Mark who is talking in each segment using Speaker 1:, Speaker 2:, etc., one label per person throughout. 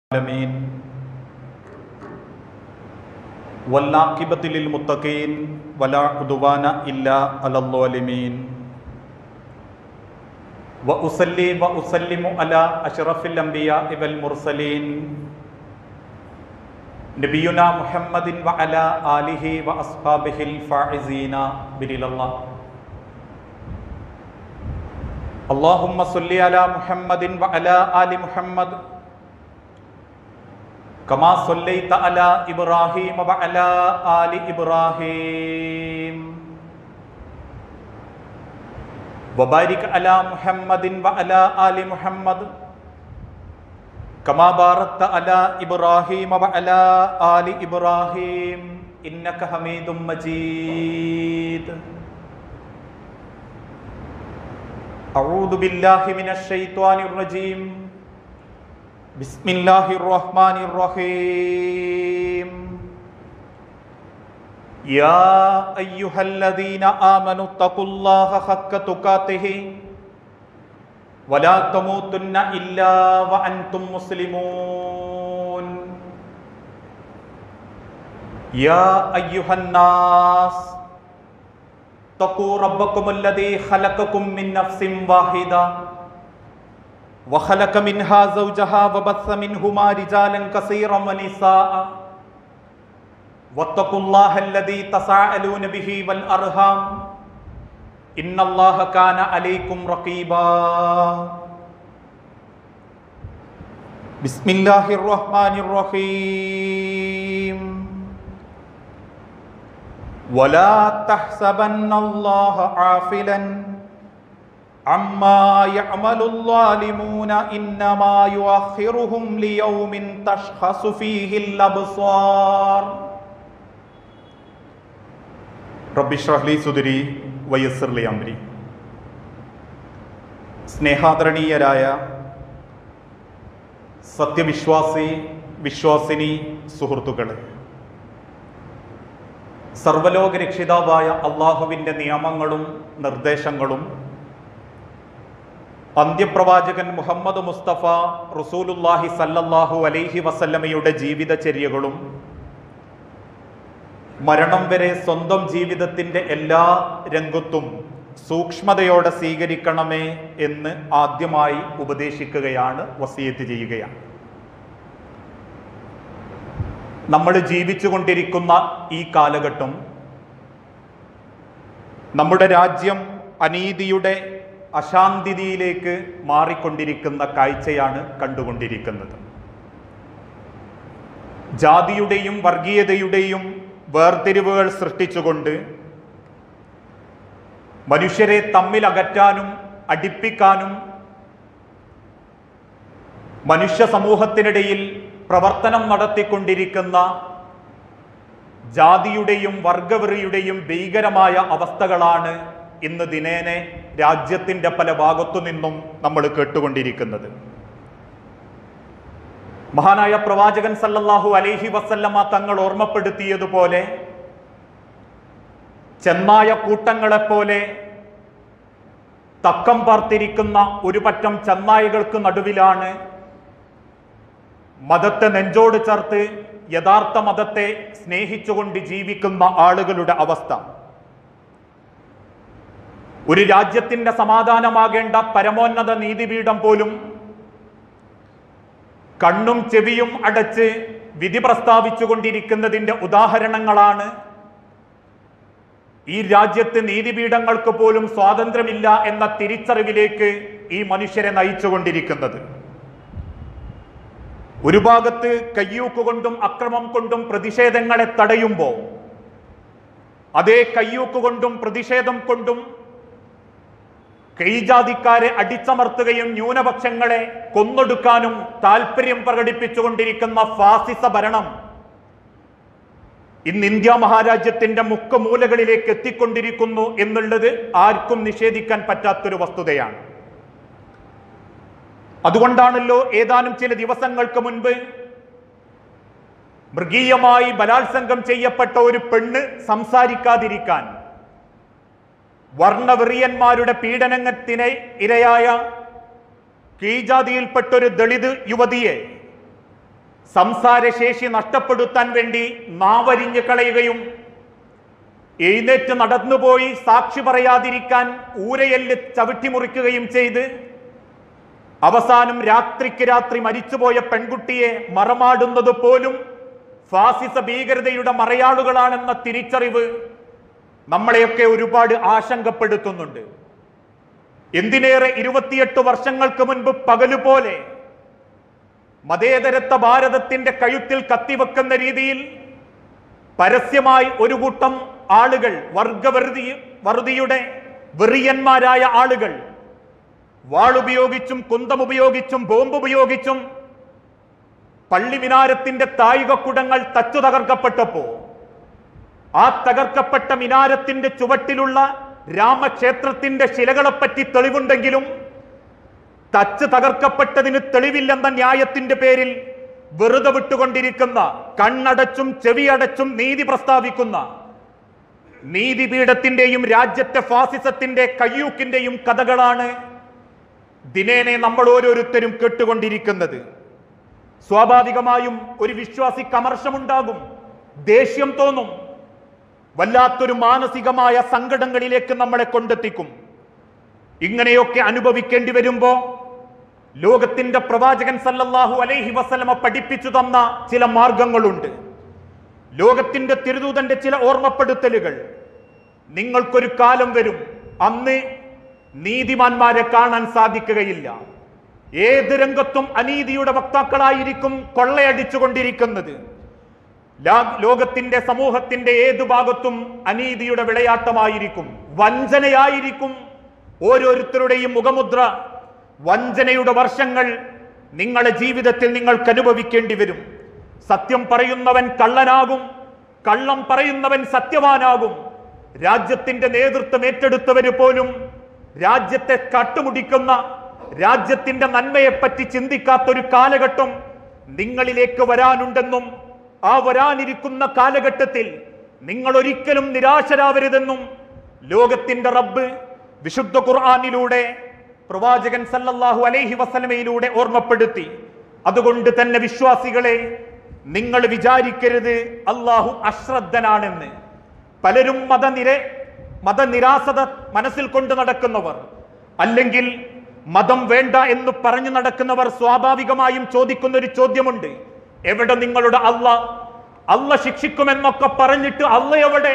Speaker 1: العالمين والعاقبة للمتقين ولا عدوان إلا على الظالمين وأصلي وأسلم على أشرف الأنبياء والمرسلين نبينا محمد وعلى آله وأصحابه الفائزين برضا الله اللهم صل على محمد وعلى آل محمد كما صليت على إبراهيم وعلى آل إبراهيم وبارك على محمد وعلى آل محمد كما باركت على إبراهيم وعلى آل إبراهيم إنك حميد مجيد أعوذ بالله من الشيطان الرجيم بسم الله الرحمن الرحيم يا أيها الذين آمنوا اتقوا الله حق تقاته ولا تموتن إلا وأنتم مسلمون يا أيها الناس اتقوا ربكم الذي خلقكم من نفس واحده وخلق منها زوجها وبث منهما رجالا كثيرا ونساء واتقوا الله الذي تساءلون به والارham ان الله كان عليكم رقيبا بسم الله الرحمن الرحيم ولا تحسبن الله عافلا عما يعمل الظالمون انما يؤخرهم ليوم تشخص فيه الابصار رب اشرح لي صدري ويسر لي امري സ്നേഹാദരണീയരായ സത്യവിശ്വാസി വിശ്വാസിനി സുഹൃത്തുക്കളെ സർവലോക രക്ഷിതാവായ അള്ളാഹുവിൻ്റെ നിയമങ്ങളും നിർദ്ദേശങ്ങളും അന്ത്യപ്രവാചകൻ മുഹമ്മദ് മുസ്തഫ റസൂലുല്ലാഹി സല്ലല്ലാഹു അലൈഹി വസല്ലമയുടെ ജീവിതചര്യകളും മരണം വരെ സ്വന്തം ജീവിതത്തിൻ്റെ എല്ലാ രംഗത്തും സൂക്ഷ്മതയോടെ സ്വീകരിക്കണമേ എന്ന് ആദ്യമായി ഉപദേശിക്കുകയാണ് വസീയത്ത് ചെയ്യുകയാണ് നമ്മൾ ജീവിച്ചുകൊണ്ടിരിക്കുന്ന ഈ കാലഘട്ടം നമ്മുടെ രാജ്യം അനീതിയുടെ അശാന്തിയിലേക്ക് മാറിക്കൊണ്ടിരിക്കുന്ന കാഴ്ചയാണ് കണ്ടുകൊണ്ടിരിക്കുന്നത് ജാതിയുടെയും വർഗീയതയുടെയും വേർതിരിവുകൾ സൃഷ്ടിച്ചുകൊണ്ട് മനുഷ്യരെ തമ്മിൽ അകറ്റാനും അടിപ്പിക്കാനും മനുഷ്യ സമൂഹത്തിനിടയിൽ പ്രവർത്തനം നടത്തിക്കൊണ്ടിരിക്കുന്ന ജാതിയുടെയും വർഗവെറിയുടെയും ഭീകരമായ അവസ്ഥകളാണ് ഇന്ന് ദിനേനെ രാജ്യത്തിൻ്റെ പല ഭാഗത്തു നിന്നും നമ്മൾ കേട്ടുകൊണ്ടിരിക്കുന്നത് മഹാനായ പ്രവാചകൻ സല്ലല്ലാഹു അലൈഹി വസല്ലമ തങ്ങൾ ഓർമ്മപ്പെടുത്തിയതുപോലെ ചെന്നായ കൂട്ടങ്ങളെപ്പോലെ തക്കം പാർത്തിരിക്കുന്ന ഒരു പറ്റം ചെന്നായികൾക്ക് നടുവിലാണ് മതത്തെ നെഞ്ചോട് ചേർത്ത് യഥാർത്ഥ മതത്തെ സ്നേഹിച്ചുകൊണ്ട് ജീവിക്കുന്ന ആളുകളുടെ അവസ്ഥ ഒരു രാജ്യത്തിന്റെ സമാധാനമാകേണ്ട പരമോന്നത നീതിപീഠം പോലും കണ്ണും ചെവിയും അടച്ച് വിധി പ്രസ്താവിച്ചുകൊണ്ടിരിക്കുന്നതിൻ്റെ ഉദാഹരണങ്ങളാണ് ഈ രാജ്യത്ത് നീതിപീഠങ്ങൾക്ക് പോലും സ്വാതന്ത്ര്യമില്ല എന്ന തിരിച്ചറിവിലേക്ക് ഈ മനുഷ്യരെ നയിച്ചുകൊണ്ടിരിക്കുന്നത് ഒരു ഭാഗത്ത് കയ്യൂക്കുകൊണ്ടും അക്രമം കൊണ്ടും പ്രതിഷേധങ്ങളെ തടയുമ്പോൾ അതേ കയ്യൂക്കുകൊണ്ടും പ്രതിഷേധം കൊണ്ടും കൈജാതിക്കാരെ അടിച്ചമർത്തുകയും ന്യൂനപക്ഷങ്ങളെ കൊന്നൊടുക്കാനും താല്പര്യം പ്രകടിപ്പിച്ചുകൊണ്ടിരിക്കുന്ന ഫാസിസ ഭരണം ഇന്ന് ഇന്ത്യ മഹാരാജ്യത്തിന്റെ മുക്കമൂലകളിലേക്ക് എത്തിക്കൊണ്ടിരിക്കുന്നു എന്നുള്ളത് ആർക്കും നിഷേധിക്കാൻ പറ്റാത്തൊരു വസ്തുതയാണ് അതുകൊണ്ടാണല്ലോ ഏതാനും ചില ദിവസങ്ങൾക്ക് മുൻപ് മൃഗീയമായി ബലാത്സംഗം ചെയ്യപ്പെട്ട ഒരു പെണ്ണ് സംസാരിക്കാതിരിക്കാൻ വർണ്ണവെറിയന്മാരുടെ പീഡനത്തിന് ഇരയായ കീഴ്ജാതിയിൽപ്പെട്ടൊരു ദളിത് യുവതിയെ സംസാരശേഷി നഷ്ടപ്പെടുത്താൻ വേണ്ടി നാവരിഞ്ഞു കളയുകയും എഴുന്നേറ്റ് നടന്നുപോയി സാക്ഷി പറയാതിരിക്കാൻ ഊരയെല്ല് ചവിട്ടിമുറിക്കുകയും ചെയ്ത് അവസാനം രാത്രിക്ക് രാത്രി മരിച്ചുപോയ പെൺകുട്ടിയെ മറമാടുന്നത് പോലും ഫാസിസ ഭീകരതയുടെ മറയാളുകളാണെന്ന തിരിച്ചറിവ് നമ്മളെയൊക്കെ ഒരുപാട് ആശങ്കപ്പെടുത്തുന്നുണ്ട് എന്തിനേറെ ഇരുപത്തിയെട്ട് വർഷങ്ങൾക്ക് മുൻപ് പകലുപോലെ മതേതരത്വ ഭാരതത്തിന്റെ കഴുത്തിൽ കത്തിവെക്കുന്ന രീതിയിൽ പരസ്യമായി ഒരു കൂട്ടം ആളുകൾ വർഗവറുതി വറുതിയുടെ വെറിയന്മാരായ ആളുകൾ വാളുപയോഗിച്ചും കുന്തമുപയോഗിച്ചും ബോംബ് ഉപയോഗിച്ചും പള്ളി മിനാരത്തിന്റെ തായികക്കുടങ്ങൾ തച്ചു തകർക്കപ്പെട്ടപ്പോ ആ തകർക്കപ്പെട്ട മിനാരത്തിന്റെ ചുവട്ടിലുള്ള രാമക്ഷേത്രത്തിന്റെ ശിലകളെപ്പറ്റി തെളിവുണ്ടെങ്കിലും തച്ച് തകർക്കപ്പെട്ടതിന് തെളിവില്ലെന്ന ന്യായത്തിന്റെ പേരിൽ വെറുതെ വിട്ടുകൊണ്ടിരിക്കുന്ന കണ്ണടച്ചും ചെവിയടച്ചും നീതി പ്രസ്താവിക്കുന്ന നീതിപീഠത്തിന്റെയും രാജ്യത്തെ ഫാസിസത്തിന്റെ കയ്യൂക്കിന്റെയും കഥകളാണ് ദിനേനെ നമ്മൾ ഓരോരുത്തരും കേട്ടുകൊണ്ടിരിക്കുന്നത് സ്വാഭാവികമായും ഒരു വിശ്വാസിക്ക് അമർഷമുണ്ടാകും ദേഷ്യം തോന്നും വല്ലാത്തൊരു മാനസികമായ സങ്കടങ്ങളിലേക്ക് നമ്മളെ കൊണ്ടെത്തിക്കും ഇങ്ങനെയൊക്കെ അനുഭവിക്കേണ്ടി വരുമ്പോ ലോകത്തിന്റെ പ്രവാചകൻ സല്ലല്ലാഹു അലൈഹി വസല്ലമ പഠിപ്പിച്ചു തന്ന ചില മാർഗങ്ങളുണ്ട് ലോകത്തിന്റെ തിരുദൂതന്റെ ചില ഓർമ്മപ്പെടുത്തലുകൾ നിങ്ങൾക്കൊരു കാലം വരും അന്ന് നീതിമാന്മാരെ കാണാൻ സാധിക്കുകയില്ല ഏത് രംഗത്തും അനീതിയുടെ വക്താക്കളായിരിക്കും കൊള്ളയടിച്ചുകൊണ്ടിരിക്കുന്നത് ലാ- ലോകത്തിന്റെ സമൂഹത്തിന്റെ ഏതു ഭാഗത്തും അനീതിയുടെ വിളയാട്ടമായിരിക്കും വഞ്ചനയായിരിക്കും ഓരോരുത്തരുടെയും മുഖമുദ്ര വഞ്ചനയുടെ വർഷങ്ങൾ നിങ്ങളുടെ ജീവിതത്തിൽ നിങ്ങൾക്ക് അനുഭവിക്കേണ്ടി വരും സത്യം പറയുന്നവൻ കള്ളനാകും കള്ളം പറയുന്നവൻ സത്യവാനാകും രാജ്യത്തിന്റെ നേതൃത്വം ഏറ്റെടുത്തവര് പോലും രാജ്യത്തെ കട്ടുമുടിക്കുന്ന രാജ്യത്തിന്റെ നന്മയെപ്പറ്റി ചിന്തിക്കാത്തൊരു കാലഘട്ടം നിങ്ങളിലേക്ക് വരാനുണ്ടെന്നും ആ വരാനിരിക്കുന്ന കാലഘട്ടത്തിൽ നിങ്ങൾ ഒരിക്കലും നിരാശരാവരുതെന്നും ലോകത്തിന്റെ റബ്ബ് വിശുദ്ധ ഖുർആാനിലൂടെ പ്രവാചകൻ സല്ലല്ലാഹു അലൈഹി വസല്ലമയിലൂടെ ഓർമ്മപ്പെടുത്തി അതുകൊണ്ട് തന്നെ വിശ്വാസികളെ നിങ്ങൾ വിചാരിക്കരുത് അള്ളാഹു അശ്രദ്ധനാണെന്ന് പലരും മതനിര മതനിരാസത മനസ്സിൽ കൊണ്ട് നടക്കുന്നവർ അല്ലെങ്കിൽ മതം വേണ്ട എന്ന് പറഞ്ഞു നടക്കുന്നവർ സ്വാഭാവികമായും ചോദിക്കുന്ന ഒരു ചോദ്യമുണ്ട് എവിടെ നിങ്ങളുടെ അല്ല അല്ല ശിക്ഷിക്കുമെന്നൊക്കെ പറഞ്ഞിട്ട് അല്ല എവിടെ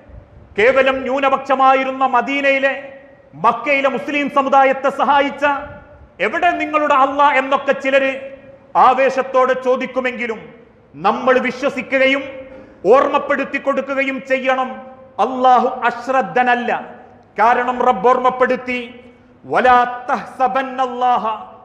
Speaker 1: കേവലം ന്യൂനപക്ഷമായിരുന്ന മദീനയിലെ മക്കയിലെ മുസ്ലിം സമുദായത്തെ സഹായിച്ച എവിടെ നിങ്ങളുടെ അല്ല എന്നൊക്കെ ചിലര് ആവേശത്തോടെ ചോദിക്കുമെങ്കിലും നമ്മൾ വിശ്വസിക്കുകയും ഓർമ്മപ്പെടുത്തി കൊടുക്കുകയും ചെയ്യണം അള്ളാഹു അശ്രദ്ധനല്ല കാരണം റബ്ബ് ഓർമ്മപ്പെടുത്തി വലാ തഹ്സബന്നല്ലാഹ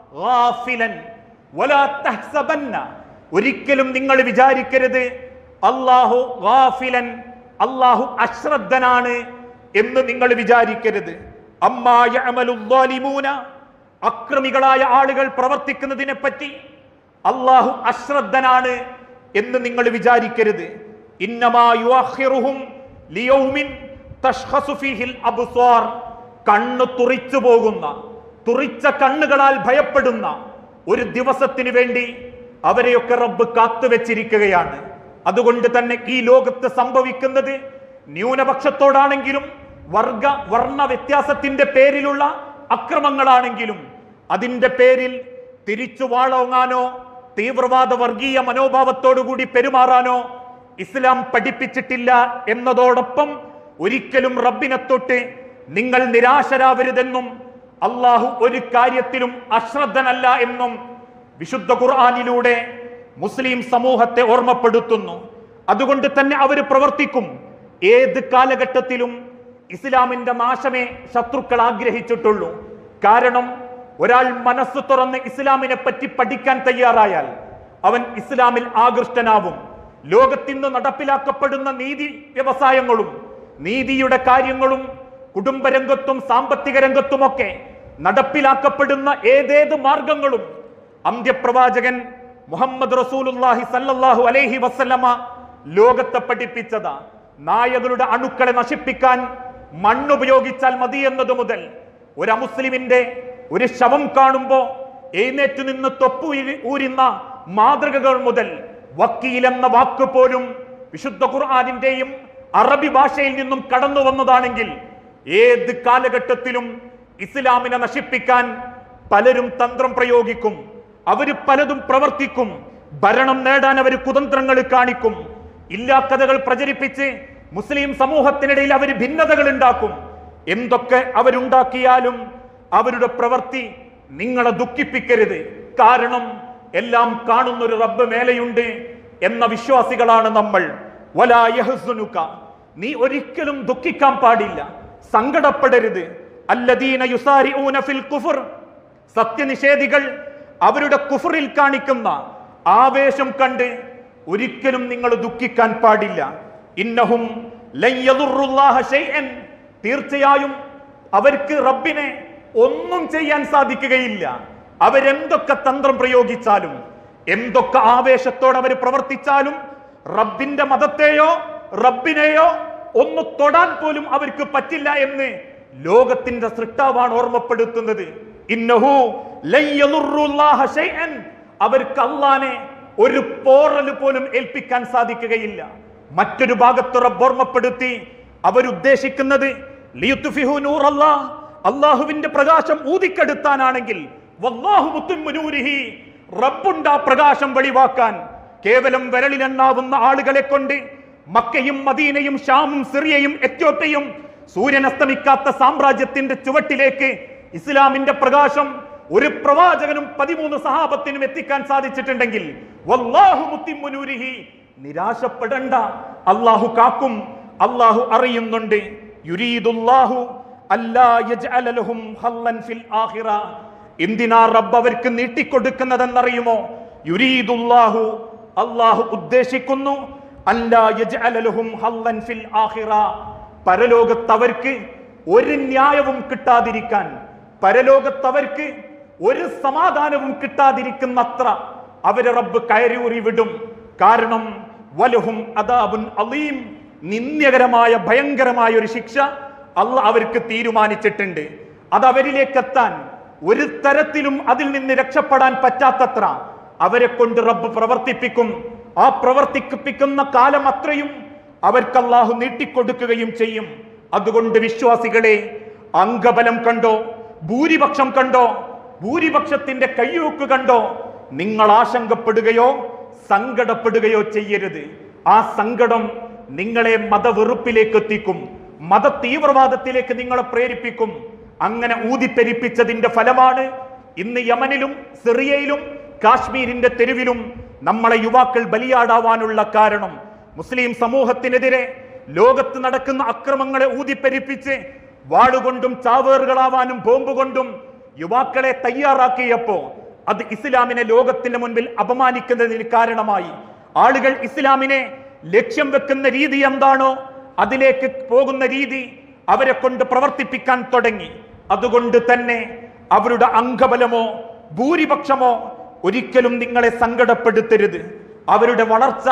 Speaker 1: ഗാഫിലൻ വലാ തഹ്സബന്ന ഒരിക്കലും നിങ്ങൾ വിചാരിക്കരുത് അള്ളാഹു ഗാഫിലൻ അള്ളാഹു അശ്രദ്ധനാണ് എന്ന് നിങ്ങൾ വിചാരിക്കരുത് അമ്മാ യഅമലു ദ്വാലിമൂന അക്രമികളായ ആളുകൾ പ്രവർത്തിക്കുന്നതിനെ പറ്റി അള്ളാഹു അശ്രദ്ധനാണ് എന്ന് നിങ്ങൾ വിചാരിക്കരുത് ഇന്നമാ യുഅഖിറുഹും ലിയൗമിൻ തഷ്ഖസു ഫീഹിൽ അബ്സാർ കണ്ണ് തുറിച്ചു പോകുന്ന തുറിച്ച കണ്ണുകളാൽ ഭയപ്പെടുന്ന ഒരു ദിവസത്തിന് വേണ്ടി അവരെയൊക്കെ റബ്ബ് കാത്തുവെച്ചിരിക്കുകയാണ് അതുകൊണ്ട് തന്നെ ഈ ലോകത്ത് സംഭവിക്കുന്നത് ന്യൂനപക്ഷത്തോടാണെങ്കിലും വർഗ വർണ്ണ വ്യത്യാസത്തിന്റെ പേരിലുള്ള അക്രമങ്ങളാണെങ്കിലും അതിന്റെ പേരിൽ തിരിച്ചു വാളോങ്ങാനോ തീവ്രവാദ വർഗീയ മനോഭാവത്തോടുകൂടി പെരുമാറാനോ ഇസ്ലാം പഠിപ്പിച്ചിട്ടില്ല എന്നതോടൊപ്പം ഒരിക്കലും റബ്ബിനെ തൊട്ട് നിങ്ങൾ നിരാശരാവരുതെന്നും അള്ളാഹു ഒരു കാര്യത്തിലും അശ്രദ്ധനല്ല എന്നും വിശുദ്ധ ഖുർആാനിലൂടെ മുസ്ലിം സമൂഹത്തെ ഓർമ്മപ്പെടുത്തുന്നു അതുകൊണ്ട് തന്നെ അവർ പ്രവർത്തിക്കും ഏത് കാലഘട്ടത്തിലും ഇസ്ലാമിന്റെ നാശമേ ശത്രുക്കൾ ആഗ്രഹിച്ചിട്ടുള്ളൂ കാരണം ഒരാൾ മനസ്സ് തുറന്ന് ഇസ്ലാമിനെ പറ്റി പഠിക്കാൻ തയ്യാറായാൽ അവൻ ഇസ്ലാമിൽ ആകൃഷ്ടനാവും ലോകത്തിന്ന് നടപ്പിലാക്കപ്പെടുന്ന നീതി വ്യവസായങ്ങളും നീതിയുടെ കാര്യങ്ങളും കുടുംബരംഗത്തും സാമ്പത്തിക രംഗത്തുമൊക്കെ നടപ്പിലാക്കപ്പെടുന്ന ഏതേത് മാർഗങ്ങളും അന്ത്യപ്രവാചകൻ മുഹമ്മദ് റസൂലുല്ലാഹി സല്ലല്ലാഹു അലൈഹി വസല്ലമ ലോകത്തെ പഠിപ്പിച്ചതാ നായകളുടെ അണുക്കളെ നശിപ്പിക്കാൻ മണ്ണുപയോഗിച്ചാൽ മതി എന്നത് മുതൽ ഒരു മുസ്ലിമിന്റെ ഒരു ശവം കാണുമ്പോ എഴുന്നേറ്റ് നിന്ന് തൊപ്പു ഊരി- ഊരുന്ന മാതൃകകൾ മുതൽ വക്കീൽ എന്ന വാക്ക് പോലും വിശുദ്ധ ഖുർആാനിന്റെയും അറബി ഭാഷയിൽ നിന്നും കടന്നു വന്നതാണെങ്കിൽ ഏത് കാലഘട്ടത്തിലും ഇസ്ലാമിനെ നശിപ്പിക്കാൻ പലരും തന്ത്രം പ്രയോഗിക്കും അവര് പലതും പ്രവർത്തിക്കും ഭരണം നേടാൻ അവർ കുതന്ത്രങ്ങൾ കാണിക്കും ഇല്ലാ കഥകൾ പ്രചരിപ്പിച്ച് മുസ്ലിം സമൂഹത്തിനിടയിൽ അവർ ഭിന്നതകൾ ഉണ്ടാക്കും എന്തൊക്കെ അവരുണ്ടാക്കിയാലും അവരുടെ പ്രവൃത്തി നിങ്ങളെ ദുഃഖിപ്പിക്കരുത് കാരണം എല്ലാം കാണുന്ന ഒരു റബ്ബ് മേലെയുണ്ട് എന്ന വിശ്വാസികളാണ് നമ്മൾ വലാ യഹ്സുനുക. നീ ഒരിക്കലും ദുഃഖിക്കാൻ പാടില്ല സങ്കടപ്പെടരുത് അല്ലദീന യുസാരിഊന ഫിൽ കുഫർ സത്യനിഷേധികൾ അവരുടെ കുഫറിൽ കാണിക്കുന്ന ആവേശം കണ്ട് ഒരിക്കലും നിങ്ങൾ ദുഃഖിക്കാൻ പാടില്ല ഇന്നഹും ലൻ യദുറുല്ലാഹ ശൈഅൻ. തീർച്ചയായും അവർക്ക് റബ്ബിനെ ഒന്നും ചെയ്യാൻ സാധിക്കുകയില്ല അവരെന്തൊക്കെ തന്ത്രം പ്രയോഗിച്ചാലും എന്തൊക്കെ ആവേശത്തോടെ അവർ പ്രവർത്തിച്ചാലും റബ്ബിന്റെ മതത്തെയോ റബ്ബിനെയോ ഒന്ന് തൊടാൻ പോലും അവർക്ക് പറ്റില്ല എന്ന് ലോകത്തിന്റെ സൃഷ്ടാവാണ് ഓർമ്മപ്പെടുത്തുന്നത് ഇന്നഹു ലൻ യദുറുല്ലാഹ ശൈഅൻ. അവർക്ക് അള്ളാനെ ഒരു പോറൽ പോലും ഏൽപ്പിക്കാൻ സാധിക്കുകയില്ല മറ്റൊരു ഭാഗത്ത് റബ്ബ് ഓർമ്മപ്പെടുത്തി അവരുദ്ദേശിക്കുന്നത് ലിയുത്ഫിഹു നൂറല്ലാഹ് അള്ളാഹുവിന്റെ പ്രകാശം ഊതിക്കെടുത്താനാണെങ്കിൽ വല്ലാഹു മുത്തുമ്മു നൂരിഹി റബ്ബുണ്ട് ആ പ്രകാശം വെളിവാക്കാൻ കേവലം വിരലിലെണ്ണാവുന്ന ആളുകളെ കൊണ്ട് മക്കയും മദീനയും ഷാമും സിറിയയും എത്യോപ്യയും സൂര്യൻ അസ്തമിക്കാത്ത സാമ്രാജ്യത്തിന്റെ ചുവട്ടിലേക്ക് ഇസ്ലാമിന്റെ പ്രകാശം ഒരു പ്രവാചകനും പതിമൂന്ന് സഹാബത്തിനും എത്തിക്കാൻ സാധിച്ചിട്ടുണ്ടെങ്കിൽ വല്ലാഹു മുത്തിമ്മു നൂരിഹി നിരാശപ്പെടണ്ട അള്ളാഹു കാക്കും അള്ളാഹു അറിയുന്നുണ്ട് യുരീദുല്ലാഹു അല്ലാ യജ്അല ലഹും ഹല്ലൻ ഫിൽ ആഖിറ എന്തിനാ റബ്ബ് അവർക്ക് നീട്ടിക്കൊടുക്കുന്നതെന്നറിയുമോ യുരീദുല്ലാഹു അള്ളാഹു ഉദ്ദേശിക്കുന്നു അല്ലാ യജ്അല ലഹും ഹല്ലൻ ഫിൽ ആഖിറ പരലോകത്ത് അവർക്ക് ഒരു ന്യായവും കിട്ടാതിരിക്കാൻ പരലോകത്ത് അവർക്ക് ഒരു സമാധാനവും കിട്ടാതിരിക്കുന്നത്ര അവരെ റബ്ബ് കയറിയൂറി വിടും കാരണം വലഹും അദാബുൻ അലീം നിന്ദ്യകരമായ ഭയങ്കരമായ ഒരു ശിക്ഷ അല്ല അവർക്ക് തീരുമാനിച്ചിട്ടുണ്ട് അത് അവരിലേക്ക് എത്താൻ ഒരു തരത്തിലും അതിൽ നിന്ന് രക്ഷപ്പെടാൻ പറ്റാത്തത്ര അവരെ കൊണ്ട് റബ്ബ് പ്രവർത്തിപ്പിക്കും ആ പ്രവർത്തിപ്പിക്കുന്ന കാലം അത്രയും അവർക്ക് അള്ളാഹു നീട്ടിക്കൊടുക്കുകയും ചെയ്യും അതുകൊണ്ട് വിശ്വാസികളെ അംഗബലം കണ്ടോ ഭൂരിപക്ഷം കണ്ടോ ഭൂരിപക്ഷത്തിന്റെ കയ്യൂക്ക് കണ്ടോ നിങ്ങൾ ആശങ്കപ്പെടുകയോ സങ്കടപ്പെടുകയോ ചെയ്യരുത് ആ സങ്കടം നിങ്ങളെ മതവെറുപ്പിലേക്ക് എത്തിക്കും മത തീവ്രവാദത്തിലേക്ക് നിങ്ങളെ പ്രേരിപ്പിക്കും അങ്ങനെ ഊതിപ്പെരിപ്പിച്ചതിന്റെ ഫലമാണ് ഇന്ന് യമനിലും സിറിയയിലും കാശ്മീരിന്റെ തെരുവിലും നമ്മളെ യുവാക്കൾ ബലിയാടാവാനുള്ള കാരണം മുസ്ലിം സമൂഹത്തിനെതിരെ ലോകത്ത് നടക്കുന്ന അക്രമങ്ങളെ ഊതിപ്പെരിപ്പിച്ച് വാളുകൊണ്ടും ചാവേറുകളാവാനും ബോംബ് കൊണ്ടും യുവാക്കളെ തയ്യാറാക്കിയപ്പോ അത് ഇസ്ലാമിനെ ലോകത്തിന്റെ മുൻപിൽ അപമാനിക്കുന്നതിന് കാരണമായി ആളുകൾ ഇസ്ലാമിനെ ലക്ഷ്യം വെക്കുന്ന രീതി എന്താണോ അതിലേക്ക് പോകുന്ന രീതി അവരെ കൊണ്ട് പ്രവർത്തിപ്പിക്കാൻ തുടങ്ങി അതുകൊണ്ട് തന്നെ അവരുടെ അംഗബലമോ ഭൂരിപക്ഷമോ ഒരിക്കലും നിങ്ങളെ സങ്കടപ്പെടുത്തരുത് അവരുടെ വളർച്ച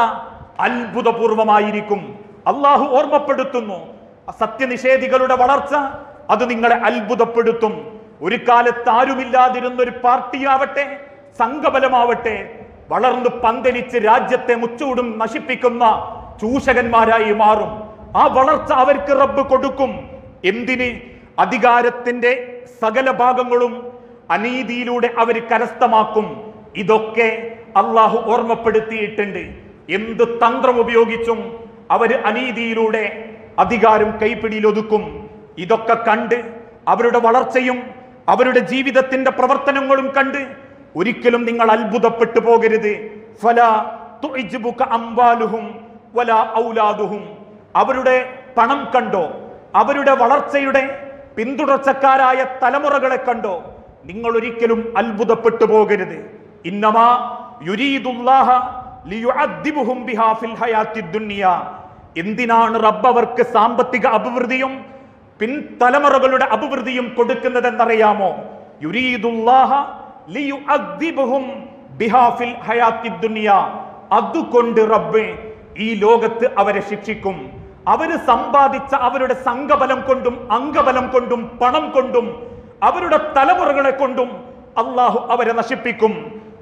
Speaker 1: അത്ഭുതപൂർവമായിരിക്കും അള്ളാഹു ഓർമ്മപ്പെടുത്തുന്നു സത്യനിഷേധികളുടെ വളർച്ച അത് നിങ്ങളെ അത്ഭുതപ്പെടുത്തും ഒരു കാലത്ത് ആരുമില്ലാതിരുന്ന ഒരു പാർട്ടിയാവട്ടെ സംഘബലമാവട്ടെ വളർന്നു പന്തലിച്ച് രാജ്യത്തെ മുച്ചൂടും നശിപ്പിക്കുന്ന ചൂഷകന്മാരായി മാറും ആ വളർച്ച അവർക്ക് റബ്ബ് കൊടുക്കും എന്തിന് അധികാരത്തിന്റെ സകല ഭാഗങ്ങളും അനീതിയിലൂടെ അവർ കരസ്ഥമാക്കും ഇതൊക്കെ അള്ളാഹു ഓർമ്മപ്പെടുത്തിയിട്ടുണ്ട് എന്ത് തന്ത്രം ഉപയോഗിച്ചും അവര് അനീതിയിലൂടെ അധികാരം കൈപ്പിടിയിൽ ഒതുക്കും ഇതൊക്കെ കണ്ട് അവരുടെ വളർച്ചയും അവരുടെ ജീവിതത്തിന്റെ പ്രവർത്തനങ്ങളും കണ്ട് ഒരിക്കലും നിങ്ങൾ അത്ഭുതപ്പെട്ടു പോകരുത് ഫല തുഇജ്ബുക അംവാലുഹും വലാ ഔലാദുഹും അവരുടെ പണം കണ്ടോ അവരുടെ വളർച്ചയുടെ പിന്തുടർച്ചക്കാരായ തലമുറകളെ കണ്ടോ നിങ്ങൾ ഒരിക്കലും അത്ഭുതപ്പെട്ടു പോകരുത് ഇന്നമാ യുരീദുല്ലാഹ ലിയുഅദ്ദിബുഹും ബിഹാ ഫിൽ ഹയാത്തിദ് ദുനിയ എന്തിനാണ് റബ്ബ് അവർക്ക് സാമ്പത്തിക അഭിവൃദ്ധിയും പിൻതലമുറകളുടെ അഭിവൃദ്ധിയും കൊടുക്കുന്നതെന്നറിയാമോ യുരീദുല്ലാഹ ലിയുഅദ്ദിബുഹും ബിഹാ ഫിൽ ഹയാത്തിദ് ദുനിയ അതുകൊണ്ട് റബ്ബ് ഈ ലോകത്ത് അവരെ ശിക്ഷിക്കും അവര് സമ്പാദിച്ച അവരുടെ സംഘബലം കൊണ്ടും അംഗബലം കൊണ്ടും പണം കൊണ്ടും അവരുടെ തലമുറകളെ കൊണ്ടും അള്ളാഹു അവരെ നശിപ്പിക്കും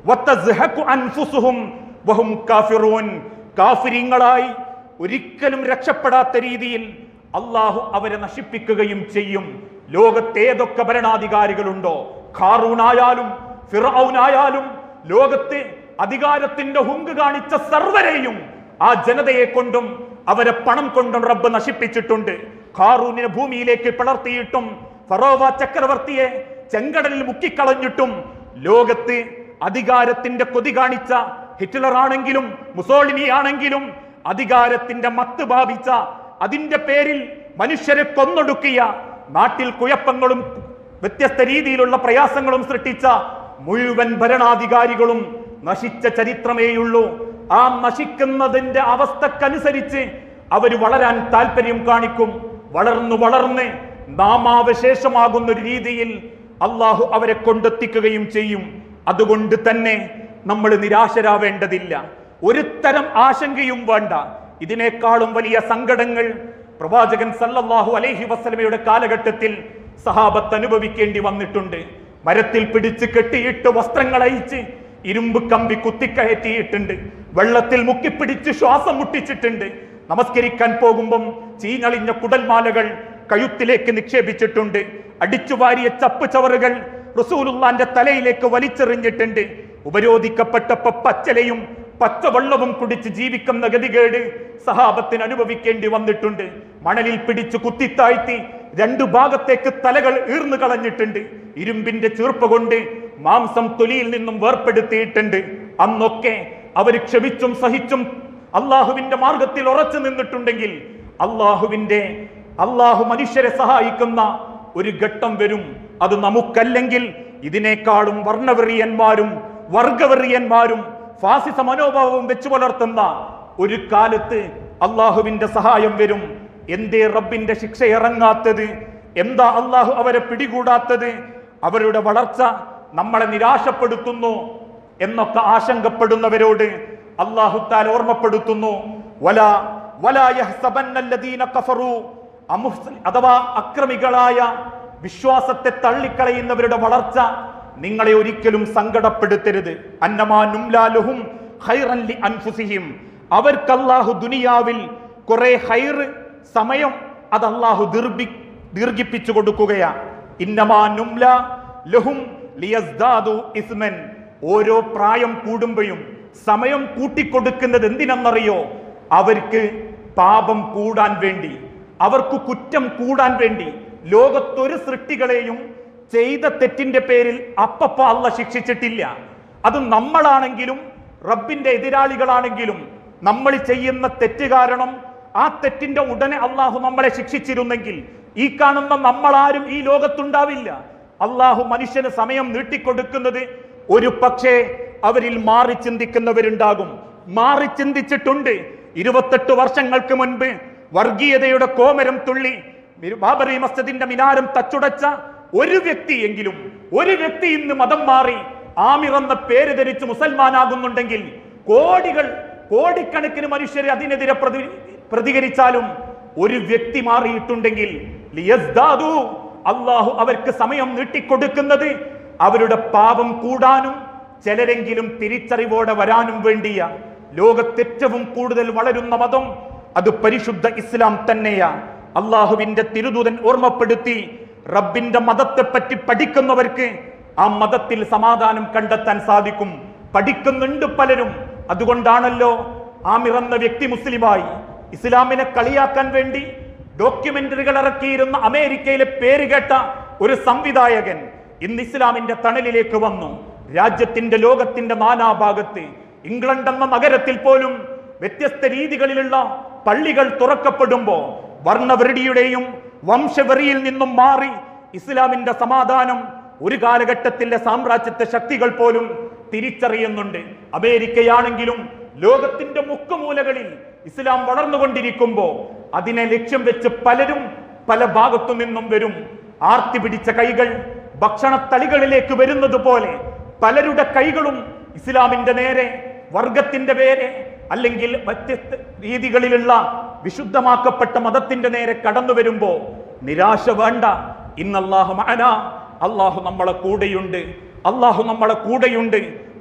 Speaker 1: വതസ്ഹഖു അൻഫുസുഹും വഹും കാഫിറൂൻ കാഫിരിങ്ങളായി ഒരിക്കലും രക്ഷപ്പെടാത്ത രീതിയിൽ അള്ളാഹു അവരെ നശിപ്പിക്കുകയും ചെയ്യും ലോകത്തേതൊക്കെ ഭരണാധികാരികളുണ്ടോ ഖാറൂനായാലും ഫിറൌനായാലും ലോകത്തെ അധികാരത്തിന്റെ ഹുങ്ക് കാണിച്ച സർവരെയും ആ ജനതയെ കൊണ്ടും അവരെ പണം കൊണ്ടും റബ്ബ് നശിപ്പിച്ചിട്ടുണ്ട് ഖാറൂനിനെ ഭൂമിയിലേക്ക് പിളർത്തിയിട്ടും ഫറോവ ചക്രവർത്തിയെ ചെങ്കടലിൽ മുക്കിക്കളഞ്ഞിട്ടും ലോകത്ത് അധികാരത്തിന്റെ കൊതി കാണിച്ച ഹിറ്റ്ലർ ആണെങ്കിലും മുസോളിനി ആണെങ്കിലും അധികാരത്തിന്റെ മത്ത് ഭാവിച്ച അതിന്റെ പേരിൽ മനുഷ്യരെ കൊന്നൊടുക്കിയ നാട്ടിൽ കുഴപ്പങ്ങളും വ്യത്യസ്ത രീതിയിലുള്ള പ്രയാസങ്ങളും സൃഷ്ടിച്ച മുഴുവൻ ഭരണാധികാരികളും നശിച്ച ചരിത്രമേയുള്ളൂ ആ നശിക്കുന്നതിന്റെ അവസ്ഥക്കനുസരിച്ച് അവർ വളരാൻ താല്പര്യം കാണിക്കും വളർന്നു വളർന്ന് നാമാവശേഷമാകുന്ന ഒരു രീതിയിൽ അള്ളാഹു അവരെ കൊണ്ടെത്തിക്കുകയും ചെയ്യും അതുകൊണ്ട് തന്നെ നമ്മൾ നിരാശരാവേണ്ടതില്ല ഒരു തരം ആശങ്കയും വേണ്ട ഇതിനേക്കാളും വലിയ സങ്കടങ്ങൾ പ്രവാചകൻ സല്ലല്ലാഹു അലൈഹി വസല്ലമയുടെ കാലഘട്ടത്തിൽ സഹാബത്ത് അനുഭവിക്കേണ്ടി വന്നിട്ടുണ്ട് മരത്തിൽ പിടിച്ച് കെട്ടിയിട്ട് വസ്ത്രങ്ങൾ അയച്ച് ഇരുമ്പ് കമ്പി കുത്തിക്കയറ്റിയിട്ടുണ്ട് വെള്ളത്തിൽ മുക്കിപ്പിടിച്ച് ശ്വാസം മുട്ടിച്ചിട്ടുണ്ട് നമസ്കരിക്കാൻ പോകുമ്പം ചീഞ്ഞളിഞ്ഞ കുടൽമാലകൾ കഴുത്തിലേക്ക് നിക്ഷേപിച്ചിട്ടുണ്ട് അടിച്ചുവാരിയ ചപ്പ് ചവറുകൾ റസൂലുള്ളാന്റെ തലയിലേക്ക് വലിച്ചെറിഞ്ഞിട്ടുണ്ട് ഉപരോധിക്കപ്പെട്ടപ്പോ പച്ചലയും പച്ചവെള്ളവും കുടിച്ച് ജീവിക്കുന്ന ഗതികേട് സഹാബത്തിന് അനുഭവിക്കേണ്ടി വന്നിട്ടുണ്ട് മണലിൽ പിടിച്ച് കുത്തിത്താഴ്ത്തി രണ്ടു ഭാഗത്തേക്ക് തലകൾ ഈർന്നു കളഞ്ഞിട്ടുണ്ട് ഇരുമ്പിന്റെ ചീർപ്പ് കൊണ്ട് മാംസം തൊലിയിൽ നിന്നും വേർപ്പെടുത്തിയിട്ടുണ്ട് അന്നൊക്കെ അവർ ക്ഷമിച്ചും സഹിച്ചും അള്ളാഹുവിന്റെ മാർഗത്തിൽ ഉറച്ചു നിന്നിട്ടുണ്ടെങ്കിൽ അള്ളാഹുവിന്റെ അള്ളാഹു മനുഷ്യരെ സഹായിക്കുന്ന ഒരു ഘട്ടം വരും അത് നമുക്കല്ലെങ്കിൽ ഇതിനേക്കാളും വർണ്ണവെറിയന്മാരും വർഗവെറിയന്മാരും ഫാസിസ മനോഭാവവും വെച്ചു പുലർത്തുന്ന ഒരു കാലത്ത് അള്ളാഹുവിന്റെ സഹായം വരും എന്തേ റബ്ബിന്റെ ശിക്ഷ ഇറങ്ങാത്തത് എന്താ അള്ളാഹു അവരെ പിടികൂടാത്തത് അവരുടെ വളർച്ച നമ്മളെ നിരാശപ്പെടുത്തുന്നു എന്നൊക്കെ ആശങ്കപ്പെടുന്നവരോട് അള്ളാഹു താൽ ഓർമ്മപ്പെടുത്തുന്നു വല വലാ യഹ്സബന്നല്ലദീന കഫറു അമുഹ്സ- അഥവാ അക്രമികളായ വിശ്വാസത്തെ തള്ളിക്കളയുന്നവരുടെ വളർച്ച നിങ്ങളെ ഒരിക്കലും സങ്കടപ്പെടുത്തരുത് അന്നമാ നുംലാലുഹും ഖൈറൻ ലി അൻഫുസിഹിം അവർക്ക് അല്ലാഹു ദുനിയാവിൽ കുറെ ഹൈർ സമയം അത് അല്ലാഹു ദീർഘി ദീർഘിപ്പിച്ചു കൊടുക്കുകയാ ഇന്നമാ നുംല ലഹും ലിയസ്ദാദു ഇസ്മൻ ഓരോ പ്രായം കൂടുമ്പോഴും സമയം കൂട്ടിക്കൊടുക്കുന്നത് എന്തിനെന്നറിയോ അവർക്ക് പാപം കൂടാൻ വേണ്ടി അവർക്ക് കുറ്റം കൂടാൻ വേണ്ടി ലോകത്തൊരു സൃഷ്ടികളെയും ചെയ്ത തെറ്റിന്റെ പേരിൽ അപ്പപ്പ അല്ല ശിക്ഷിച്ചിട്ടില്ല അത് നമ്മളാണെങ്കിലും റബ്ബിന്റെ എതിരാളികളാണെങ്കിലും നമ്മൾ ചെയ്യുന്ന തെറ്റ് കാരണം ആ തെറ്റിന്റെ ഉടനെ അള്ളാഹു നമ്മളെ ശിക്ഷിച്ചിരുന്നെങ്കിൽ ഈ കാണുന്ന നമ്മളാരും ഈ ലോകത്തുണ്ടാവില്ല അള്ളാഹു മനുഷ്യന് സമയം നീട്ടിക്കൊടുക്കുന്നത് ഒരു പക്ഷേ അവരിൽ മാറി ചിന്തിക്കുന്നവരുണ്ടാകും മാറി ചിന്തിച്ചിട്ടുണ്ട് ഇരുപത്തെട്ട് വർഷങ്ങൾക്ക് മുൻപ് വർഗീയതയുടെ കോമരം തുള്ളി മിരു- ബാബറി മസ്ജിദിന്റെ മിനാരം തച്ചുടച്ച ഒരു വ്യക്തിയെങ്കിലും ഒരു വ്യക്തി ഇന്ന് മതം മാറി ആമിർ എന്ന പേര് ധരിച്ച് മുസൽമാനാകുന്നുണ്ടെങ്കിൽ കോടികൾ കോടിക്കണക്കിന് മനുഷ്യർ അതിനെതിരെ പ്രതി പ്രതികരിച്ചാലും ഒരു വ്യക്തി മാറിയിട്ടുണ്ടെങ്കിൽ ലിയസ്ദാദു അള്ളാഹു അവർക്ക് സമയം നീട്ടിക്കൊടുക്കുന്നത് അവരുടെ പാപം കൂടാനും ചിലരെങ്കിലും തിരിച്ചറിവോടെ വരാനും വേണ്ടിയ ലോകത്തേറ്റവും കൂടുതൽ വളരുന്ന മതം അത് പരിശുദ്ധ ഇസ്ലാം തന്നെയാ അള്ളാഹുവിന്റെ തിരുദൂതൻ ഓർമ്മപ്പെടുത്തി റബ്ബിന്റെ മതത്തെപ്പറ്റി പഠിക്കുന്നവർക്ക് ആ മതത്തിൽ സമാധാനം കണ്ടെത്താൻ സാധിക്കും പഠിക്കുന്നുണ്ട് പലരും അതുകൊണ്ടാണല്ലോ ആമിർ എന്ന വ്യക്തി മുസ്ലിമായി ഇസ്ലാമിനെ കളിയാക്കാൻ വേണ്ടി ഡോക്യുമെന്ററികൾ ഇറക്കിയിരുന്ന അമേരിക്കയിലെ പേര് കേട്ട ഒരു സംവിധായകൻ ഇന്ന് ഇസ്ലാമിന്റെ തണലിലേക്ക് വന്നു രാജ്യത്തിന്റെ ലോകത്തിന്റെ നാനാഭാഗത്ത് ഇംഗ്ലണ്ട് എന്ന നഗരത്തിൽ പോലും വ്യത്യസ്ത രീതികളിലുള്ള പള്ളികൾ തുറക്കപ്പെടുമ്പോ വർണ്ണവെറിയുടെയും വംശവെറിയിൽ നിന്നും മാറി ഇസ്ലാമിന്റെ സമാധാനം ഒരു കാലഘട്ടത്തിലെ സാമ്രാജ്യത്തെ ശക്തികൾ പോലും തിരിച്ചറിയുന്നുണ്ട് അമേരിക്കയാണെങ്കിലും ലോകത്തിന്റെ മുക്കുമൂലകളിൽ ഇസ്ലാം വളർന്നുകൊണ്ടിരിക്കുമ്പോ അതിനെ ലക്ഷ്യം വെച്ച് പലരും പല ഭാഗത്തു നിന്നും വരും ആർത്തി പിടിച്ച കൈകൾ ഭക്ഷണത്തളികളിലേക്ക് വരുന്നത് പോലെ പലരുടെ കൈകളും ഇസ്ലാമിന്റെ നേരെ വർഗത്തിന്റെ പേരെ അല്ലെങ്കിൽ വ്യത്യസ്ത രീതികളിലുള്ള വിശുദ്ധമാക്കപ്പെട്ട മതത്തിന്റെ നേരെ കടന്നു വരുമ്പോ നിരാശ വേണ്ട ഇന്ന് അള്ളാഹു മഅന അള്ളാഹു നമ്മളെ കൂടെയുണ്ട് അള്ളാഹു നമ്മളെ കൂടെയുണ്ട്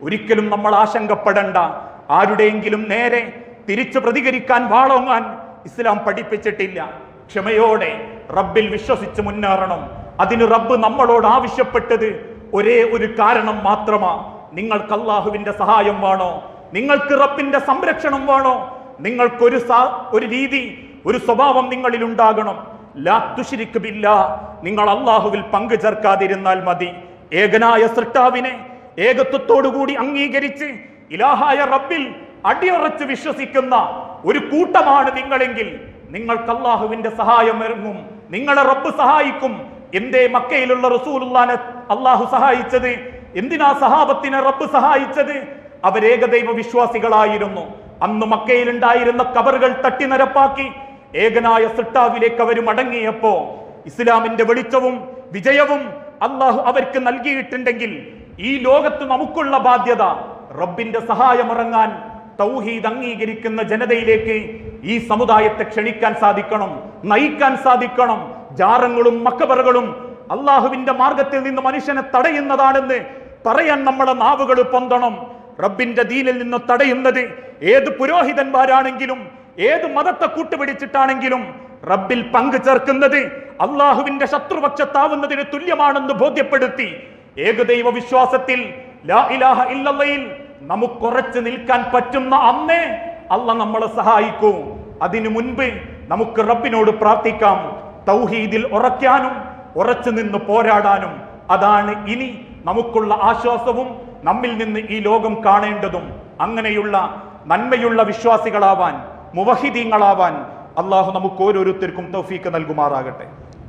Speaker 1: ഒരിക്കലും നമ്മൾ ആശങ്കപ്പെടേണ്ട ആരുടെയെങ്കിലും നേരെ തിരിച്ചു പ്രതികരിക്കാൻ വാളോങ്ങാൻ ഇസ്ലാം പഠിപ്പിച്ചിട്ടില്ല ക്ഷമയോടെ റബ്ബിൽ വിശ്വസിച്ച് മുന്നേറണം അതിന് റബ്ബ് നമ്മളോട് ആവശ്യപ്പെട്ടത് ഒരേ ഒരു കാരണം മാത്രമാ നിങ്ങൾക്ക് അള്ളാഹുവിന്റെ സഹായം വേണോ നിങ്ങൾക്ക് റബ്ബിന്റെ സംരക്ഷണം വേണോ നിങ്ങൾക്കൊരു സാ- ഒരു രീതി ഒരു സ്വഭാവം നിങ്ങളിൽ ഉണ്ടാകണം ലാ തുശ്രിക് ബില്ലാ. നിങ്ങൾ അള്ളാഹുവിൽ പങ്കു ചേർക്കാതിരുന്നാൽ മതി ഏകനായ സൃഷ്ടാവിനെ ഏകത്വത്തോടുകൂടി അംഗീകരിച്ച് ഇലാഹായ റബ്ബിൽ അടിയുറച്ച് വിശ്വസിക്കുന്ന ഒരു കൂട്ടമാണ് നിങ്ങളെങ്കിൽ നിങ്ങൾക്ക് അള്ളാഹുവിന്റെ സഹായം ഇറങ്ങും നിങ്ങളെ റബ്ബ് സഹായിക്കും എന്തേ മക്കയിലുള്ള റസൂലുള്ളാനെ അള്ളാഹു സഹായിച്ചത് എന്തിനാ സഹാബത്തിനെ റബ്ബ് സഹായിച്ചത് അവരേകദൈവ വിശ്വാസികളായിരുന്നു അന്ന് മക്കയിലുണ്ടായിരുന്ന കബറുകൾ തട്ടി നിരപ്പാക്കി ഏകനായ സിട്ടാവിലേക്ക് അവർ മടങ്ങിയപ്പോ ഇസ്ലാമിന്റെ വെളിച്ചവും വിജയവും അള്ളാഹു അവർക്ക് നൽകിയിട്ടുണ്ടെങ്കിൽ ഈ ലോകത്ത് നമുക്കുള്ള ബാധ്യത റബ്ബിന്റെ സഹായമിറങ്ങാൻ തൗഹീദ് അംഗീകരിക്കുന്ന ജനതയിലേക്ക് ഈ സമുദായത്തെ ക്ഷണിക്കാൻ സാധിക്കണം നയിക്കാൻ സാധിക്കണം ജാറങ്ങളും മക്കബറുകളും അള്ളാഹുവിന്റെ മാർഗത്തിൽ നിന്ന് മനുഷ്യനെ തടയുന്നതാണെന്ന് പറയാൻ നമ്മളെ നാവുകൾ പൊന്തണം റബ്ബിന്റെ ദീനിൽ നിന്ന് തടയുന്നത് ഏത് പുരോഹിതന്മാരാണെങ്കിലും ഏത് മതത്തെ കൂട്ടുപിടിച്ചിട്ടാണെങ്കിലും റബ്ബിൽ പങ്കു ചേർക്കുന്നത് അള്ളാഹുവിന്റെ ശത്രുപക്ഷത്താവുന്നതിന് തുല്യമാണെന്ന് ബോധ്യപ്പെടുത്തി ഏകദൈവ വിശ്വാസത്തിൽ ലാ ഇലാഹ ഇല്ലല്ലയിൽ നമുക്കുറച്ചു നിൽക്കാൻ പറ്റുന്ന അന്നേ അല്ല നമ്മളെ സഹായിക്കൂ അതിനു മുൻപ് നമുക്ക് റബ്ബിനോട് പ്രാർത്ഥിക്കാം തൗഹീദിൽ ഉറയ്ക്കാനും ഉറച്ചു നിന്ന് പോരാടാനും അതാണ് ഇനി നമുക്കുള്ള ആശ്വാസവും നമ്മിൽ നിന്ന് ഈ ലോകം കാണേണ്ടതും അങ്ങനെയുള്ള നന്മയുള്ള വിശ്വാസികളാവാൻ മുവഹിദീങ്ങളാവാൻ അള്ളാഹു നമുക്ക് ഓരോരുത്തർക്കും തൗഫീക്ക് നൽകുമാറാകട്ടെ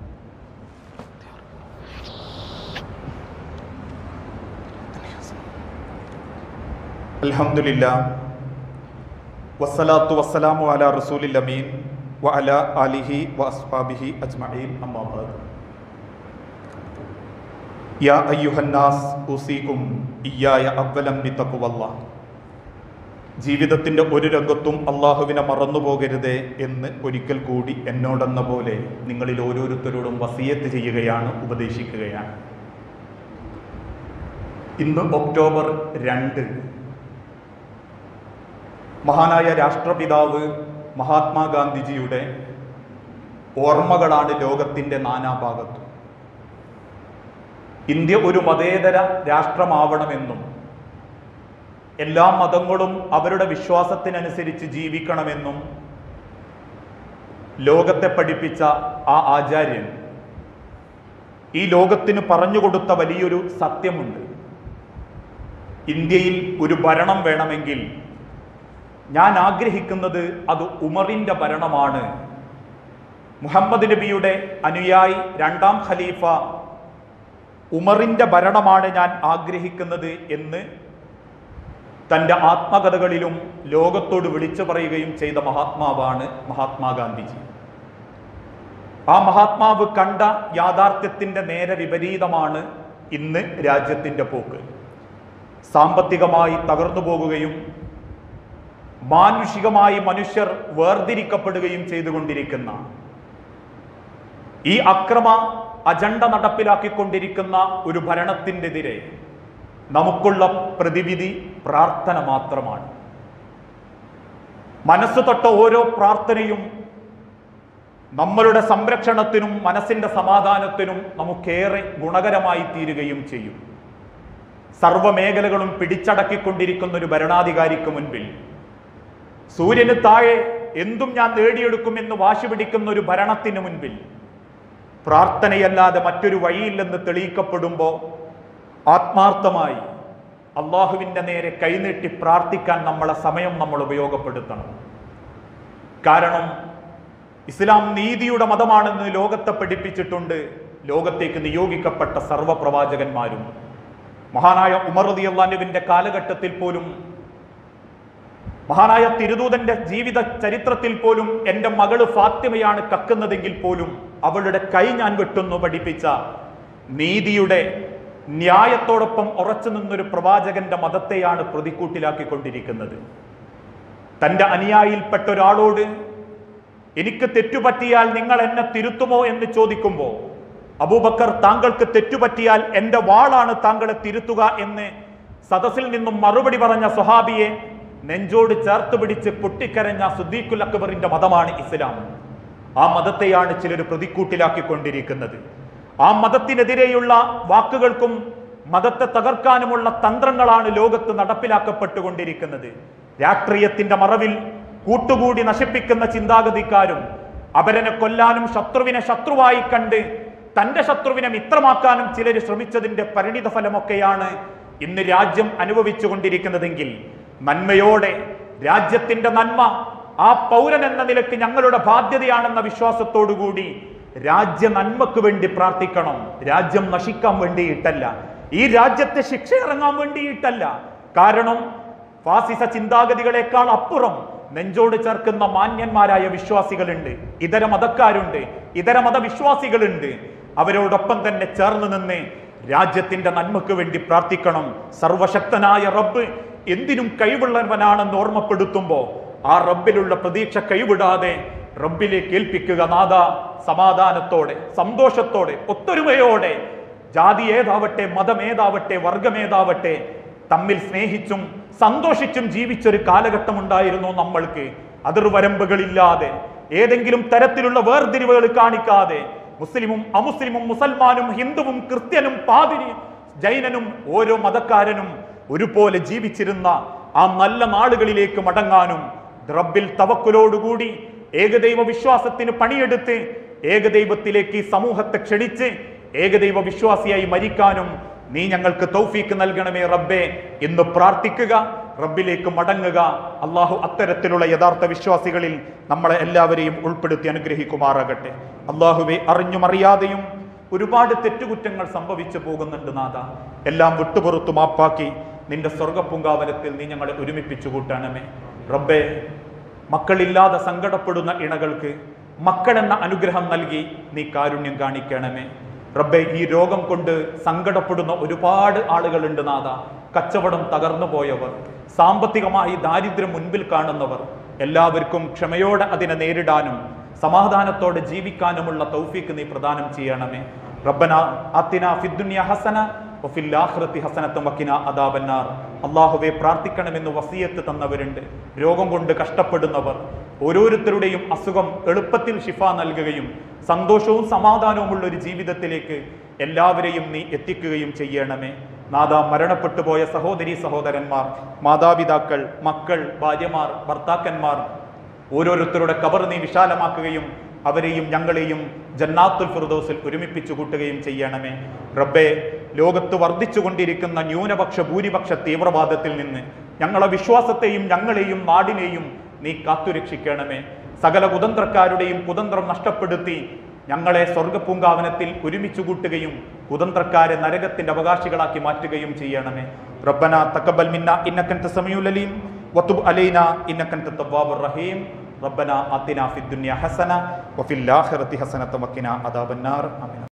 Speaker 1: അൽഹംദുലില്ലാ വസ്സലാത്തു വസ്സലാമു അലാ റസൂലിൽ അമീൻ വ അലാ ആലിഹി വ അസ്ഹാബിഹി അജ്മഈൻ അമ്മാ ബഅദ് യാ അയ്യുഹന്നാസ് ഉസീകും ഇയ്യായ അവലം ബിത്തഖ്വല്ലാഹ് ജീവിതത്തിന്റെ ഒരു രംഗത്തും അള്ളാഹുവിനെ മറന്നുപോകരുതേ എന്ന് ഒരിക്കൽ കൂടി എന്നോടെന്ന പോലെ നിങ്ങളിൽ ഓരോരുത്തരോടും വസീയത്ത് ചെയ്യുകയാണ് ഉപദേശിക്കുകയാണ് ഇന്ന് ഒക്ടോബർ രണ്ട് മഹാനായ രാഷ്ട്രപിതാവ് മഹാത്മാഗാന്ധിജിയുടെ ഓർമ്മകളാണ് ലോകത്തിന്റെ നാനാഭാഗത്തും ഇന്ത്യ ഒരു മതേതര രാഷ്ട്രമാവണമെന്നും എല്ലാ മതങ്ങളും അവരുടെ വിശ്വാസത്തിനനുസരിച്ച് ജീവിക്കണമെന്നും ലോകത്തെ പഠിപ്പിച്ച ആ ആചാര്യൻ ഈ ലോകത്തിന് പറഞ്ഞുകൊടുത്ത വലിയൊരു സത്യമുണ്ട് ഇന്ത്യയിൽ ഒരു ഭരണം വേണമെങ്കിൽ ഞാൻ ആഗ്രഹിക്കുന്നത് അത് ഉമറിന്റെ ഭരണമാണ് മുഹമ്മദ് നബിയുടെ അനുയായി രണ്ടാം ഖലീഫ ഉമറിന്റെ ഭരണമാണ് ഞാൻ ആഗ്രഹിക്കുന്നത് എന്ന് തൻ്റെ ആത്മകഥകളിലും ലോകത്തോട് വിളിച്ചു പറയുകയും ചെയ്ത മഹാത്മാവാണ് മഹാത്മാഗാന്ധിജി ആ മഹാത്മാവ് കണ്ട യാഥാർത്ഥ്യത്തിന്റെ നേരെ വിപരീതമാണ് ഇന്ന് രാജ്യത്തിന്റെ പോക്ക് സാമ്പത്തികമായി തകർന്നു പോകുകയും മാനുഷികമായി മനുഷ്യർ വേർതിരിക്കപ്പെടുകയും ചെയ്തുകൊണ്ടിരിക്കുന്ന ഈ അക്രമ അജണ്ട നടപ്പിലാക്കിക്കൊണ്ടിരിക്കുന്ന ഒരു ഭരണത്തിനെതിരെ നമുക്കുള്ള പ്രതിവിധി പ്രാർത്ഥന മാത്രമാണ് മനസ്സ് തൊട്ട ഓരോ പ്രാർത്ഥനയും നമ്മളുടെ സംരക്ഷണത്തിനും മനസ്സിന്റെ സമാധാനത്തിനും നമുക്കേറെ ഗുണകരമായി തീരുകയും ചെയ്യും സർവമേഖലകളും പിടിച്ചടക്കിക്കൊണ്ടിരിക്കുന്ന ഒരു ഭരണാധികാരിക്ക് മുൻപിൽ സൂര്യന് താഴെ എന്തും ഞാൻ നേടിയെടുക്കുമെന്ന് വാശി പിടിക്കുന്ന ഒരു ഭരണത്തിന് മുൻപിൽ പ്രാർത്ഥനയല്ലാതെ മറ്റൊരു വഴിയില്ലെന്ന് തെളിയിക്കപ്പെടുമ്പോൾ ആത്മാർത്ഥമായി അള്ളാഹുവിൻ്റെ നേരെ കൈനീട്ടി പ്രാർത്ഥിക്കാൻ നമ്മളെ സമയം നമ്മൾ ഉപയോഗപ്പെടുത്തണം കാരണം ഇസ്ലാം നീതിയുടെ മതമാണെന്ന് ലോകത്തെ പഠിപ്പിച്ചിട്ടുണ്ട് ലോകത്തേക്ക് നിയോഗിക്കപ്പെട്ട സർവപ്രവാചകന്മാരും മഹാനായ ഉമർ റതി അള്ളാനുവിൻ്റെ കാലഘട്ടത്തിൽ പോലും മഹാനായ തിരുദൂതന്റെ ജീവിത ചരിത്രത്തിൽ പോലും എൻ്റെ മകള് ഫാത്തിമയാണ് കക്കുന്നതെങ്കിൽ പോലും അവളുടെ കൈ ഞാൻ വെട്ടുന്നു പഠിപ്പിച്ച നീതിയുടെ ന്യായത്തോടൊപ്പം ഉറച്ചു നിന്നൊരു പ്രവാചകന്റെ മതത്തെയാണ് പ്രതിക്കൂട്ടിലാക്കിക്കൊണ്ടിരിക്കുന്നത് തൻ്റെ അനുയായിൽപ്പെട്ട ഒരാളോട് എനിക്ക് തെറ്റുപറ്റിയാൽ നിങ്ങൾ എന്നെ തിരുത്തുമോ എന്ന് ചോദിക്കുമ്പോൾ അബൂബക്കർ താങ്കൾക്ക് തെറ്റുപറ്റിയാൽ എൻ്റെ വാളാണ് താങ്കളെ തിരുത്തുക എന്ന് സദസ്സിൽ നിന്നും മറുപടി പറഞ്ഞ സ്വഹാബിയെ നെഞ്ചോട് ചേർത്ത് പിടിച്ച് പൊട്ടിക്കരഞ്ഞ സുദ്ദീഖുൽ അക്ബറിന്റെ മതമാണ് ഇസ്ലാം ആ മതത്തെയാണ് ചിലർ പ്രതിക്കൂട്ടിലാക്കിക്കൊണ്ടിരിക്കുന്നത് ആ മതത്തിനെതിരെയുള്ള വാക്കുകൾക്കും മതത്തെ തകർക്കാനുമുള്ള തന്ത്രങ്ങളാണ് ലോകത്ത് നടപ്പിലാക്കപ്പെട്ടുകൊണ്ടിരിക്കുന്നത് രാഷ്ട്രീയത്തിന്റെ മറവിൽ കൂട്ടുകൂടി നശിപ്പിക്കുന്ന ചിന്താഗതിക്കാരും അപരനെ കൊല്ലാനും ശത്രുവിനെ ശത്രുവായി കണ്ട് തന്റെ ശത്രുവിനെ മിത്രമാക്കാനും ചിലർ ശ്രമിച്ചതിന്റെ പരിണിത ഫലമൊക്കെയാണ് ഇന്ന് രാജ്യം അനുഭവിച്ചു കൊണ്ടിരിക്കുന്നതെങ്കിൽ നന്മയോടെ രാജ്യത്തിന്റെ നന്മ ആ പൗരൻ എന്ന നിലക്ക് ഞങ്ങളുടെ ബാധ്യതയാണെന്ന വിശ്വാസത്തോടുകൂടി രാജ്യ നന്മക്ക് വേണ്ടി പ്രാർത്ഥിക്കണം രാജ്യം നശിക്കാൻ വേണ്ടിയിട്ടല്ല ഈ രാജ്യത്തെ ശിക്ഷ ഇറങ്ങാൻ വേണ്ടിയിട്ടല്ല കാരണം ഫാസിസ ചിന്താഗതികളെക്കാൾ അപ്പുറം നെഞ്ചോട് ചേർക്കുന്ന മാന്യന്മാരായ വിശ്വാസികളുണ്ട് ഇതര മതക്കാരുണ്ട് ഇതര മതവിശ്വാസികളുണ്ട് അവരോടൊപ്പം തന്നെ ചേർന്ന് നിന്ന് രാജ്യത്തിന്റെ നന്മക്ക് വേണ്ടി പ്രാർത്ഥിക്കണം സർവശക്തനായ റബ്ബ് എന്തിനും കഴിവുള്ളവനാണെന്ന് ഓർമ്മപ്പെടുത്തുമ്പോ ആ റബ്ബിലുള്ള പ്രതീക്ഷ കൈവിടാതെ റബ്ബിലേക്ക് ഏൽപ്പിക്കുക നാഥ സമാധാനത്തോടെ സന്തോഷത്തോടെ ഒത്തൊരുമയോടെ ജാതി ഏതാവട്ടെ മതമേതാവട്ടെ വർഗമേതാവട്ടെ തമ്മിൽ സ്നേഹിച്ചും സന്തോഷിച്ചും ജീവിച്ചൊരു കാലഘട്ടം ഉണ്ടായിരുന്നു നമ്മൾക്ക് അതിർവരമ്പുകളില്ലാതെ ഏതെങ്കിലും തരത്തിലുള്ള വേർതിരിവുകൾ കാണിക്കാതെ മുസ്ലിമും അമുസ്ലിമും മുസൽമാനും ഹിന്ദുവും ക്രിസ്ത്യനും പാതിരി ജൈനനും ഓരോ മതക്കാരനും ഒരുപോലെ ജീവിച്ചിരുന്ന ആ നല്ല നാളുകളിലേക്ക് മടങ്ങാനും റബ്ബിൽ തവക്കുലോടുകൂടി ഏകദൈവ വിശ്വാസത്തിന് പണിയെടുത്ത് ഏകദൈവത്തിലേക്ക് ഈ സമൂഹത്തെ ക്ഷണിച്ച് ഏകദൈവ വിശ്വാസിയായി മരിക്കാനും നീ ഞങ്ങൾക്ക് തൗഫീക്ക് നൽകണമേ റബ്ബേ എന്ന് പ്രാർത്ഥിക്കുക റബ്ബിലേക്ക് മടങ്ങുക അള്ളാഹു അത്തരത്തിലുള്ള യഥാർത്ഥ വിശ്വാസികളിൽ നമ്മളെ എല്ലാവരെയും ഉൾപ്പെടുത്തി അനുഗ്രഹിക്കുമാറാകട്ടെ അള്ളാഹുവെ അറിഞ്ഞും അറിയാതെയും ഒരുപാട് തെറ്റുകുറ്റങ്ങൾ സംഭവിച്ചു പോകുന്നുണ്ട് നാഥ എല്ലാം വിട്ടുപുറത്തു മാപ്പാക്കി നിന്റെ സ്വർഗപ്പുങ്കാവനത്തിൽ നീ ഞങ്ങളെ ഒരുമിപ്പിച്ചു കൂട്ടണമേ റബ്ബേ മക്കളില്ലാതെ സങ്കടപ്പെടുന്ന ഇണകൾക്ക് മക്കളെന്ന അനുഗ്രഹം നൽകി നീ കാരുണ്യം കാണിക്കണമേ റബ്ബെ ഈ രോഗം കൊണ്ട് സങ്കടപ്പെടുന്ന ഒരുപാട് ആളുകളുണ്ട് നാഥ കച്ചവടം തകർന്നു പോയവർ സാമ്പത്തികമായി ദാരിദ്ര്യം മുൻപിൽ കാണുന്നവർ എല്ലാവർക്കും ക്ഷമയോടെ അതിനെ നേരിടാനും സമാധാനത്തോടെ ജീവിക്കാനുമുള്ള തൗഫീക്ക് നീ പ്രദാനം ചെയ്യണമേ റബ്ബന അത്തിന ഫിദ്ദുന്യ ഹസന വഫിൽ ആഖിറത്തി ഹസനത്തും വക്കിന അദാബന്നാർ അള്ളാഹുവെ പ്രാർത്ഥിക്കണമെന്ന് വസീയത്ത് തന്നവരുണ്ട് രോഗം കൊണ്ട് കഷ്ടപ്പെടുന്നവർ ഓരോരുത്തരുടെയും അസുഖം എളുപ്പത്തിൽ ശിഫ നൽകുകയും സന്തോഷവും സമാധാനവുമുള്ള ഒരു ജീവിതത്തിലേക്ക് എല്ലാവരെയും നീ എത്തിക്കുകയും ചെയ്യണമേ നാദാ മരണപ്പെട്ടു പോയ സഹോദരി സഹോദരന്മാർ മാതാപിതാക്കൾ മക്കൾ ഭാര്യമാർ ഭർത്താക്കന്മാർ ഓരോരുത്തരുടെ കബർ നീ വിശാലമാക്കുകയും അവരെയും ഞങ്ങളെയും ജന്നാത്തുൽ ഫിർദൗസിൽ ഒരുമിപ്പിച്ചു കൂട്ടുകയും ചെയ്യണമേ റബ്ബേ ലോകത്ത് വർദ്ധിച്ചുകൊണ്ടിരിക്കുന്ന ന്യൂനപക്ഷ ഭൂരിപക്ഷ തീവ്രവാദത്തിൽ നിന്ന് ഞങ്ങളെ വിശ്വാസത്തെയും ഞങ്ങളെയും നാടിനെയും നീ കാത്തുരക്ഷിക്കണമേ സകല കുതന്ത്രക്കാരുടെയും കുതന്ത്രം നഷ്ടപ്പെടുത്തി ഞങ്ങളെ സ്വർഗപൂങ്കാവനത്തിൽ ഒരുമിച്ച് കൂട്ടുകയും കുതന്ത്രക്കാരെ നരകത്തിന്റെ അവകാശികളാക്കി മാറ്റുകയും ചെയ്യണമേ റബ്ബന തക്കബൽ മിന്ന ഇന്നക്കൻത സമീഉൽ അലീം വതുബ് അലൈന ഇന്നക്കൻത തവ്വാബുർ റഹീം റബ്ബന ആതിന ഫിദ്ദുനിയ ഹസന വഫിൽ ആഖിറതി ഹസനത വഖിന അദാബന്നാർ ആമീൻ